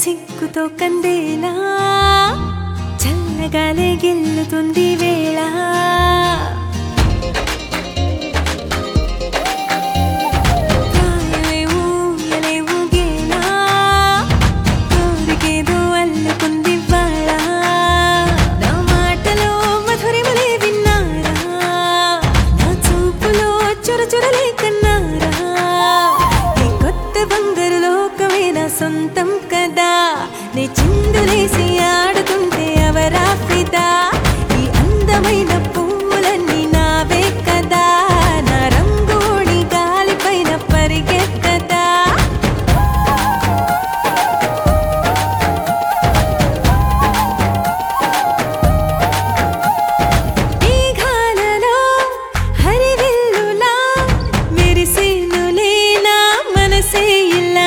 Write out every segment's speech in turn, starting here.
సిగ్గుతో కందేలా చల్లగాలే గెల్లుతుంది వేళ కాయలే ఊయలే ఊగేలా, కోరికేదో అల్లుకుంది వాళ్ళ. నా మాటలో మధురిమలే విన్నారా నా చూపులో చురచురలే కన్నారా ఈ కొత్త బంగారు లోకమే నా సొంతం కదా నీ చిందులేసి ఆడుతుంటే అవరా ఫిదా ఈ అందమైన పువ్వులన్నీ నావే కదా నా రంగోడి గాలిపైన పరిగెత్తదా మేఘాలలో హరివిల్లులా మెరిసేనులే నా మనసే ఇలా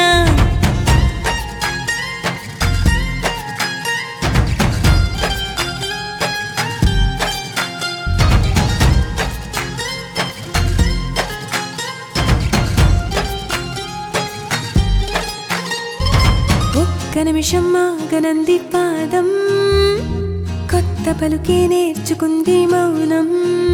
ఒక్క నిమిషం ఆగనంది పాదం కొత్త పలుకే నేర్చుకుంది మౌనం